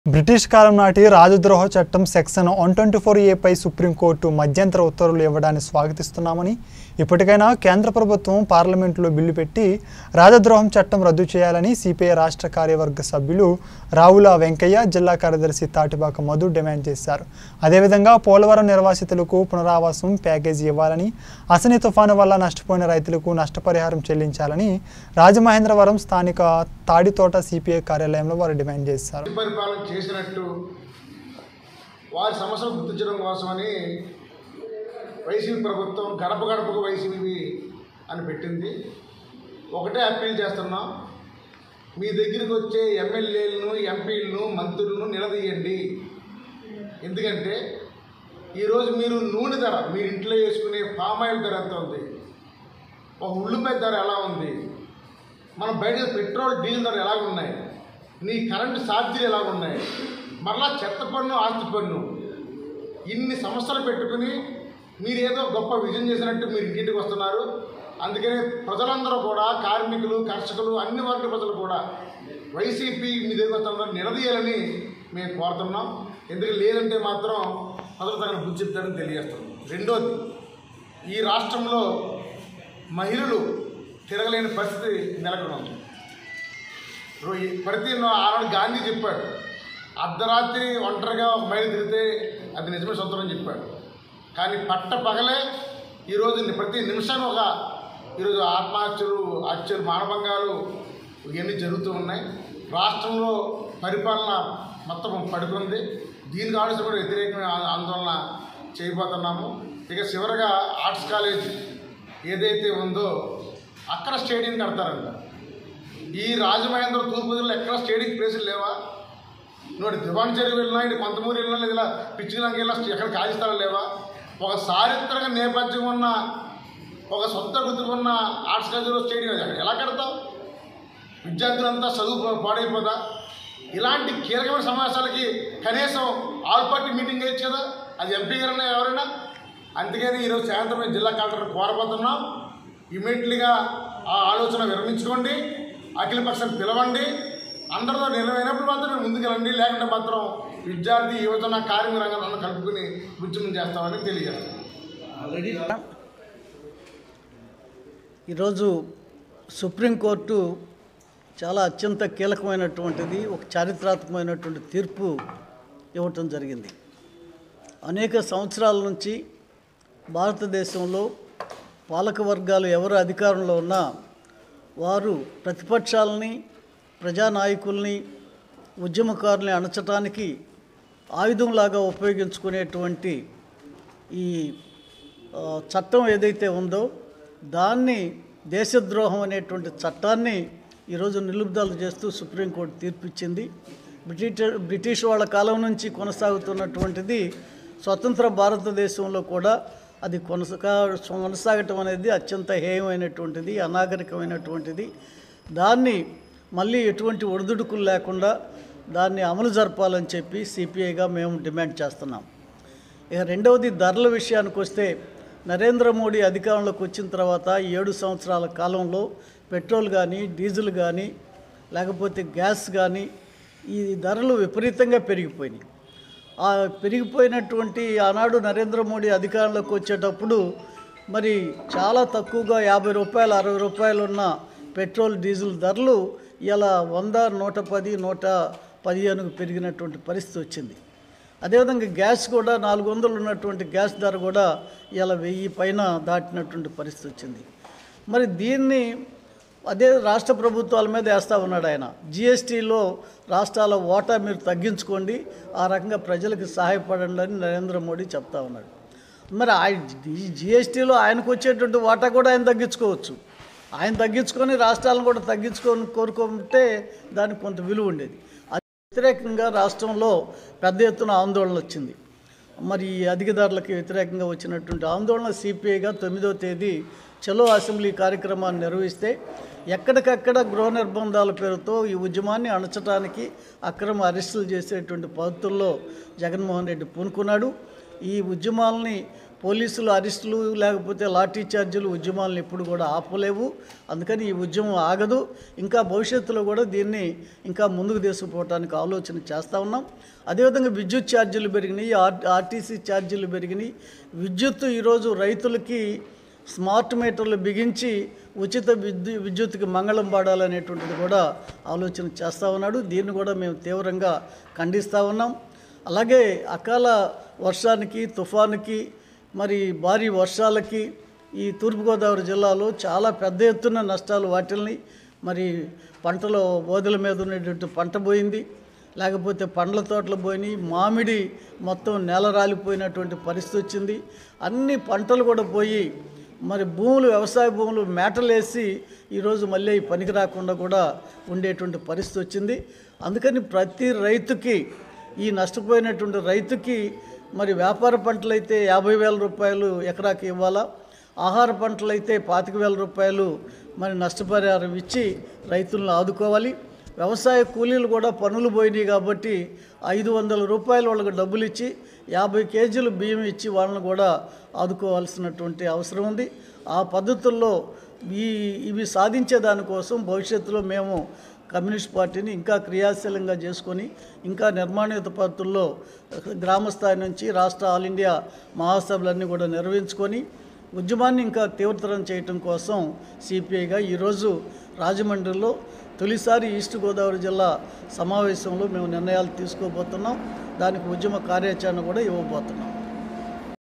British కాలం నాటి రాజద్రోహ చట్టం సెక్షన్ వన్ ట్వంటీ ఫోర్ ఏపై సుప్రీంకోర్టు మధ్యంతర ఉత్తర్వులు ఇవ్వడాన్ని స్వాగతిస్తున్నామని ఇప్పటికైనా కేంద్ర ప్రభుత్వం పార్లమెంటులో బిల్లు పెట్టి రాజద్రోహం చట్టం రద్దు చేయాలని సిపిఐ రాష్ట్ర కార్యవర్గ సభ్యులు రావుల వెంకయ్య జిల్లా కార్యదర్శి తాటిబాక మధు డిమాండ్ చేశారు అదేవిధంగా పోలవరం నిర్వాసితులకు పునరావాసం ప్యాకేజీ ఇవ్వాలని అసని తుఫాను వల్ల నష్టపోయిన రైతులకు నష్టపరిహారం చెల్లించాలని రాజమహేంద్రవరం స్థానిక తాడితోట సిపిఐ కార్యాలయంలో వారు డిమాండ్ చేశారు పరిపాలన చేసినట్టు వారి సమస్యలు గుర్తించడం కోసమని వైసీపీ ప్రభుత్వం గడప గడపకు వైసీపీ అని పెట్టింది ఒకటే అప్పీల్ చేస్తున్నాం మీ దగ్గరికి వచ్చే ఎమ్మెల్యేలను ఎంపీలను మంత్రులను నిలదీయండి ఎందుకంటే ఈరోజు మీరు నూనె ధర మీరు ఇంట్లో వేసుకునే పామ్ ఆయిల్ ధర ఎంత ఉంది ఒక ఉల్లిపాయ ధర ఎలా ఉంది మనం బయట పెట్రోల్ డీజిల్ ధర ఎలా ఉన్నాయి నీ కరెంటు ఛార్జీలు ఎలా ఉన్నాయి మరలా చెత్త పన్ను ఆస్తి పన్ను ఇన్ని సమస్యలు పెట్టుకుని మీరు ఏదో గొప్ప విజయం చేసినట్టు మీరు ఇంటింటికి వస్తున్నారు అందుకని ప్రజలందరూ కూడా కార్మికులు కర్షకులు అన్ని వర్గ ప్రజలు కూడా వైసీపీ మీ దగ్గర వస్తున్నారు నిలదీయాలని మేము కోరుతున్నాం ఎందుకంటే లేదంటే మాత్రం ప్రజలు తగిన బుద్ధి చెప్తారని తెలియజేస్తున్నాం రెండోది ఈ రాష్ట్రంలో మహిళలు తిరగలేని పరిస్థితి నెలకొని ఉంది రో- ఈ ప్రతి నా- ఆనాడు గాంధీ చెప్పాడు అర్ధరాత్రి ఒంటరిగా ఒక మహిళ తిరిగితే అది నిజమే సొంతం అని చెప్పాడు కానీ పట్ట పగలే ఈరోజు ని- ప్రతి నిమిషాన్ని ఒక ఈరోజు ఆత్మహత్యలు హత్యలు మానభంగాలు ఇవన్నీ జరుగుతూ ఉన్నాయి రాష్ట్రంలో పరిపాలన మొత్తం పడుకుంది దీనికి ఆలోచన కూడా వ్యతిరేకమైన ఆ- ఆందోళన చేయబోతున్నాము ఇక చివరగా ఆర్ట్స్ కాలేజ్ ఏదైతే ఉందో అక్కడ స్టేడియం కడతారంట ఈ రాజమహేంద్ర తూర్పు జిల్లా ఎక్కడ స్టేడియం ప్లేసులు లేవా నువ్వు దివాన్ చెరువు వెళ్ళినా ఇటు కొంతమూరు వెళ్ళినా లేదా ఇలా పిచ్చిలంక వెళ్ళినా ఎక్కడ ఖాళీ స్థలాలు లేవా ఒక చారిత్రక నేపథ్యం ఉన్న ఒక సొంత గుర్తు ఉన్న ఆర్ట్స్ కాలేజీలో స్టేడియం అది ఎలా కడతావు విద్యార్థులంతా చదువు పాడైపోదా ఇలాంటి కీలకమైన సమావేశాలకి కనీసం ఆల్ పార్టీ మీటింగ్ వేయచ్చు కదా అది ఎంపీ గారైనా ఎవరైనా అందుకని ఈరోజు సాయంత్రం మేము జిల్లా కలెక్టర్ కోరబోతున్నాం ఇమీడియట్లీగా ఆ ఆలోచన విరమించుకోండి అఖిలపక్షాన్ని పిలవండి అందరితో నిర్ణయమైనప్పుడు మాత్రం ముందుకెళ్ళండి లేకుంటే మాత్రం విద్యార్థి యువజన కార్మిక రంగంలో కలుపుకుని ఉద్యమం చేస్తామని తెలియజేస్తాం ఈరోజు సుప్రీంకోర్టు చాలా అత్యంత కీలకమైనటువంటిది ఒక చారిత్రాత్మకమైనటువంటి తీర్పు ఇవ్వటం జరిగింది అనేక సంవత్సరాల నుంచి భారతదేశంలో పాలక వర్గాలు ఎవరు అధికారంలో ఉన్నా వారు ప్రతిపక్షాలని ప్రజానాయకుల్ని ఉద్యమకారుల్ని అణచటానికి ఆయుధంలాగా ఉపయోగించుకునేటువంటి ఈ ఆ, చట్టం ఏదైతే ఉందో దాన్ని దేశద్రోహం అనేటువంటి చట్టాన్ని ఈరోజు నిలుపుదల చేస్తూ సుప్రీంకోర్టు తీర్పు ఇచ్చింది బ్రిటిష్ బ్రిటిష్ వాళ్ళ కాలం నుంచి కొనసాగుతున్నటువంటిది స్వతంత్ర భారతదేశంలో కూడా అది కొనసాగా కొనసాగటం అనేది అత్యంత హేయమైనటువంటిది అనాగరికమైనటువంటిది దాన్ని మళ్ళీ ఎటువంటి ఒడిదుడుకులు లేకుండా దాన్ని అమలు జరపాలని చెప్పి సిపిఐగా మేము డిమాండ్ చేస్తున్నాం ఇక రెండవది ధరల విషయానికి వస్తే నరేంద్ర మోడీ అధికారంలోకి వచ్చిన తర్వాత ఈ ఏడు సంవత్సరాల కాలంలో పెట్రోల్ కానీ డీజిల్ కానీ లేకపోతే గ్యాస్ కానీ ఈ ధరలు విపరీతంగా పెరిగిపోయినాయి ఆ పెరిగిపోయినటువంటి ఆనాడు నరేంద్ర మోడీ అధికారంలోకి వచ్చేటప్పుడు మరి చాలా తక్కువగా యాభై రూపాయలు అరవై రూపాయలు ఉన్న పెట్రోల్ డీజిల్ ధరలు ఇలా వంద నూట పది నూట పదిహేనుకు పెరిగినటువంటి పరిస్థితి వచ్చింది అదేవిధంగా గ్యాస్ కూడా నాలుగు వందలు ఉన్నటువంటి గ్యాస్ ధర కూడా ఇలా వెయ్యి పైన దాటినటువంటి పరిస్థితి వచ్చింది మరి దీన్ని అదే రాష్ట్ర ప్రభుత్వాల మీద వేస్తూ ఉన్నాడు ఆయన జిఎస్టీలో రాష్ట్రాల ఓటా మీరు తగ్గించుకోండి ఆ రకంగా ప్రజలకు సహాయపడండి అని నరేంద్ర మోడీ చెప్తా ఉన్నాడు మరి ఆయన జిఎస్టీలో ఆయనకు వచ్చేటువంటి వాటా కూడా ఆయన తగ్గించుకోవచ్చు ఆయన తగ్గించుకొని రాష్ట్రాలను కూడా తగ్గించుకొని కోరుకుంటే దానికి కొంత విలువ ఉండేది అది వ్యతిరేకంగా రాష్ట్రంలో పెద్ద ఎత్తున ఆందోళన వచ్చింది మరి ఈ అధిక ధరలకు వ్యతిరేకంగా వచ్చినటువంటి ఆందోళన సిపిఐగా తొమ్మిదో తేదీ చలో అసెంబ్లీ కార్యక్రమాన్ని నిర్వహిస్తే ఎక్కడికక్కడ గృహ నిర్బంధాల పేరుతో ఈ ఉద్యమాన్ని అణచడానికి అక్రమ అరెస్టులు చేసేటువంటి పద్ధతుల్లో జగన్మోహన్ రెడ్డి పూనుకున్నాడు ఈ ఉద్యమాలని పోలీసులు అరెస్టులు లేకపోతే లాఠీ చార్జీలు ఉద్యమాలను ఎప్పుడు కూడా ఆపలేవు అందుకని ఈ ఉద్యమం ఆగదు ఇంకా భవిష్యత్తులో కూడా దీన్ని ఇంకా ముందుకు తీసుకుపోవడానికి ఆలోచన చేస్తూ ఉన్నాం అదేవిధంగా విద్యుత్ ఛార్జీలు పెరిగినాయి ఆర్ ఆర్టీసీ ఛార్జీలు పెరిగినాయి విద్యుత్ ఈరోజు రైతులకి స్మార్ట్ మీటర్లు బిగించి ఉచిత విద్యు విద్యుత్కి మంగళం పాడాలనేటువంటిది కూడా ఆలోచన చేస్తూ ఉన్నాడు దీన్ని కూడా మేము తీవ్రంగా ఖండిస్తూ ఉన్నాం అలాగే అకాల వర్షానికి తుఫానుకి మరి భారీ వర్షాలకి ఈ తూర్పుగోదావరి జిల్లాలో చాలా పెద్ద ఎత్తున నష్టాలు వాటిల్ని మరి పంటలో బోదెల మీద ఉన్నటువంటి పంట పోయింది లేకపోతే పండ్ల తోటలు పోయినాయి మామిడి మొత్తం నేల రాలిపోయినటువంటి పరిస్థితి వచ్చింది అన్ని పంటలు కూడా పోయి మరి భూములు వ్యవసాయ భూములు మేటలేసి ఈరోజు మళ్ళీ పనికి రాకుండా కూడా ఉండేటువంటి పరిస్థితి వచ్చింది అందుకని ప్రతి రైతుకి ఈ నష్టపోయినటువంటి రైతుకి మరి వ్యాపార పంటలైతే యాభై వేల రూపాయలు ఎకరాకి ఇవ్వాలా ఆహార పంటలైతే పాతిక వేల రూపాయలు మరి నష్టపరిహారం ఇచ్చి రైతులను ఆదుకోవాలి వ్యవసాయ కూలీలు కూడా పనులు పోయినాయి కాబట్టి ఐదు వందల రూపాయలు వాళ్ళకి డబ్బులు ఇచ్చి యాభై కేజీలు బియ్యం ఇచ్చి వాళ్ళని కూడా ఆదుకోవాల్సినటువంటి అవసరం ఉంది ఆ పద్ధతుల్లో ఈ ఇవి సాధించే దానికోసం భవిష్యత్తులో మేము కమ్యూనిస్ట్ పార్టీని ఇంకా క్రియాశీలంగా చేసుకొని ఇంకా నిర్మాణయుత పద్ధతుల్లో గ్రామ స్థాయి నుంచి రాష్ట్ర ఆల్ ఇండియా మహాసభలన్నీ కూడా నిర్వహించుకొని ఉద్యమాన్ని ఇంకా తీవ్రతరం చేయటం కోసం సిపిఐగా ఈరోజు రాజమండ్రిలో తొలిసారి ఈస్ట్ గోదావరి జిల్లా సమావేశంలో మేము నిర్ణయాలు తీసుకోబోతున్నాం దానికి ఉద్యమ కార్యాచరణ కూడా ఇవ్వబోతున్నాం